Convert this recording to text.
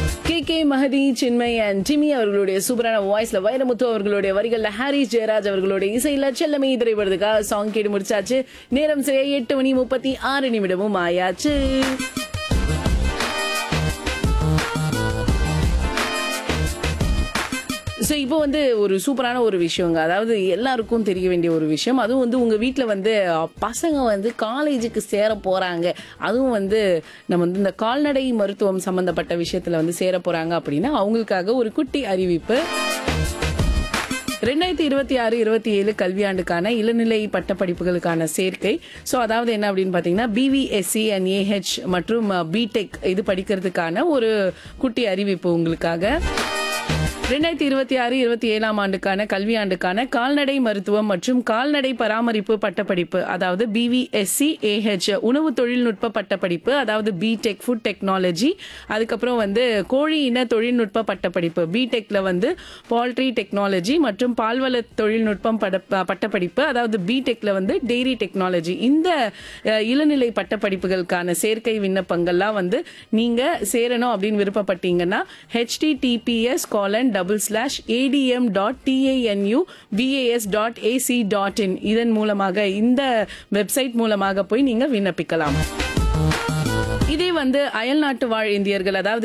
K K Mahathi Chinmayi and டிமி அவர்களுடைய சூப்பரான வாய்ஸ்ல வைரமுத்து அவர்களுடைய வரிகள்ல ஹாரிஸ் ஜெயராஜ் அவர்களுடைய இசையில செல்லமே திரைப்படத்துக்காக சாங் கேட்டு முடிச்சாச்சு நேரம் சரியா எட்டு மணி முப்பத்தி ஆறு நிமிடமும் ஆயாச்சு ஸோ இப்போ வந்து ஒரு சூப்பரான ஒரு விஷயங்க அதாவது எல்லாருக்கும் தெரிய வேண்டிய ஒரு விஷயம் அதுவும் வந்து உங்கள் வீட்டில் வந்து அஹ், பசங்க வந்து காலேஜுக்கு சேர போகிறாங்க அதுவும் வந்து நம்ம வந்து இந்த கால்நடை மருத்துவம் சம்மந்தப்பட்ட விஷயத்தில் வந்து சேர போகிறாங்க அப்படின்னா அவங்களுக்காக ஒரு குட்டி அறிவிப்பு ரெண்டாயிரத்தி இருபத்தி ஆறு இருபத்தி ஏழு கல்வியாண்டுக்கான இளநிலை பட்டப்படிப்புகளுக்கான சேர்க்கை ஸோ அதாவது என்ன அப்படின்னு பார்த்தீங்கன்னா பிவிஎஸ்சி அண்ட் ஏஹெச் மற்றும் பிடெக் இது படிக்கிறதுக்கான ஒரு குட்டி அறிவிப்பு உங்களுக்காக ரெண்டாயிரத்தி இருபத்தி ஆறு இருபத்தி ஏழாம் ஆண்டுக்கான கல்வியாண்டுக்கான கால்நடை மருத்துவம் மற்றும் கால்நடை பராமரிப்பு பட்டப்படிப்பு அதாவது பிவிஎஸ்சி ஏஹெச் உணவு தொழில்நுட்ப பட்டப்படிப்பு அதாவது பிடெக் ஃபுட் டெக்னாலஜி அதுக்கப்புறம் வந்து கோழி இன தொழில்நுட்ப பட்டப்படிப்பு பிடெக்ல வந்து பால்ட்ரி டெக்னாலஜி மற்றும் பால்வள தொழில்நுட்பம் பட பட்டப்படிப்பு அதாவது பிடெக்ல வந்து டெய்ரி டெக்னாலஜி இந்த அஹ், இளநிலை பட்டப்படிப்புகளுக்கான சேர்க்கை விண்ணப்பங்கள்லாம் வந்து நீங்க சேரணும் அப்படின்னு விருப்பப்பட்டீங்கன்னா HTTPS colon double slash ATM dot TANU VAS dot AC dot IN இதன் மூலமாக இந்த வெப்சைட் மூலமாக போய் நீங்க விண்ணப்பிக்கலாம் இதே வந்து அயல்நாட்டு வாழ் இந்தியர்கள் அதாவது